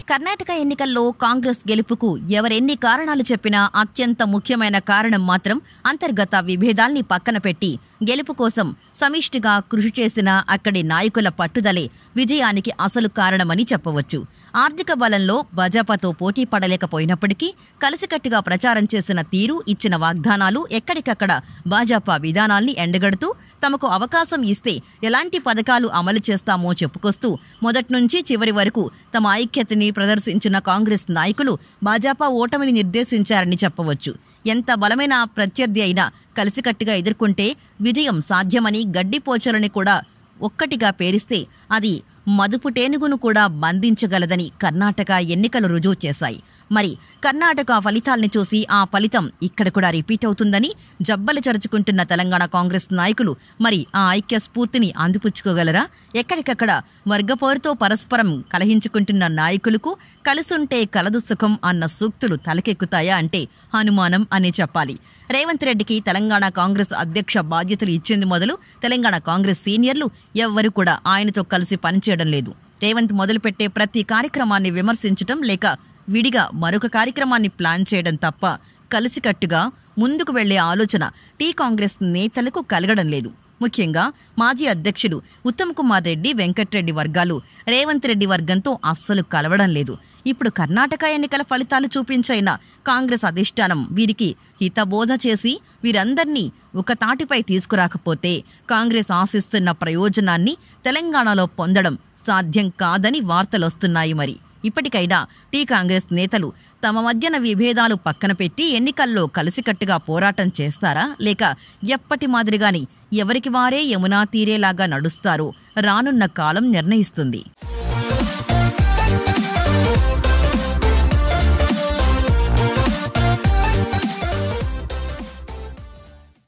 కర్ణాటక ఎన్నికల్లో కాంగ్రెస్ గెలుపుకు ఎవరెన్ని కారణాలు చెప్పినా అత్యంత ముఖ్యమైన కారణం మాత్రం అంతర్గత విభేదాల్ని పక్కన పెట్టి గెలుపు కోసం సమిష్టిగా కృషి చేసిన అక్కడి నాయకుల పట్టుదలే విజయానికి అసలు కారణమని చెప్పవచ్చు ఆర్థిక బలంలో భాజపాతో పోటీ పడలేకపోయినప్పటికీ కలిసికట్టుగా ప్రచారం చేసిన తీరు ఇచ్చిన వాగ్దానాలు ఎక్కడికక్కడ భాజపా విధానాల్ని ఎండగడుతూ తమకు అవకాశం ఇస్తే ఎలాంటి పథకాలు అమలు చేస్తామో చెప్పుకొస్తూ మొదట్నుంచి చివరి వరకు తమ ఐక్యతని ప్రదర్శించిన కాంగ్రెస్ నాయకులు భాజపా ఓటమిని నిర్దేశించారని చెప్పవచ్చు ఎంత బలమైన ప్రత్యర్థి అయినా కలిసికట్టుగా ఎదుర్కొంటే విజయం సాధ్యమని గడ్డిపోచలని కూడా ఒక్కటిగా పేరిస్తే అది మదుపు టేనుగును కూడా బంధించగలదని కర్ణాటక ఎన్నికలు రుజువు చేశాయి మరి కర్ణాటక ఫలితాల్ని చూసి ఆ ఫలితం ఇక్కడ కూడా రిపీట్ అవుతుందని జబ్బలు చరుచుకుంటున్న తెలంగాణ కాంగ్రెస్ నాయకులు మరి ఆ ఐక్య స్ఫూర్తిని అందిపుచ్చుకోగలరా ఎక్కడికక్కడ వర్గపోరుతో పరస్పరం కలహించుకుంటున్న నాయకులకు కలుసుంటే కలదు సుఖం అన్న సూక్తులు తలకెక్కుతాయా అంటే అనుమానం అనే చెప్పాలి రేవంత్ రెడ్డికి తెలంగాణ కాంగ్రెస్ అధ్యక్ష బాధ్యతలు ఇచ్చింది మొదలు తెలంగాణ కాంగ్రెస్ సీనియర్లు ఎవ్వరూ కూడా ఆయనతో కలిసి పనిచేయడం లేదు రేవంత్ మొదలుపెట్టే ప్రతి కార్యక్రమాన్ని విమర్శించటం లేక విడిగా మరొక కార్యక్రమాన్ని ప్లాన్ చేయడం తప్ప కలిసికట్టుగా ముందుకు వెళ్లే ఆలోచన టీ కాంగ్రెస్ నేతలకు కలగడం లేదు ముఖ్యంగా మాజీ అధ్యక్షుడు ఉత్తమ్ కుమార్ రెడ్డి వెంకట్రెడ్డి వర్గాలు రేవంత్ రెడ్డి వర్గంతో అస్సలు కలవడం లేదు ఇప్పుడు కర్ణాటక ఎన్నికల ఫలితాలు చూపించైన కాంగ్రెస్ అధిష్టానం వీరికి హితబోధ చేసి వీరందర్నీ ఒక తాటిపై తీసుకురాకపోతే కాంగ్రెస్ ఆశిస్తున్న ప్రయోజనాన్ని తెలంగాణలో పొందడం సాధ్యం కాదని వార్తలొస్తున్నాయి మరి ఇప్పటికైనా టీ కాంగ్రెస్ నేతలు తమ మధ్యన విభేదాలు పక్కన పెట్టి ఎన్నికల్లో కలిసికట్టుగా పోరాటం చేస్తారా లేక ఎప్పటి మాదిరిగాని ఎవరికి వారే యమునా తీరేలాగా నడుస్తారో రానున్న కాలం నిర్ణయిస్తుంది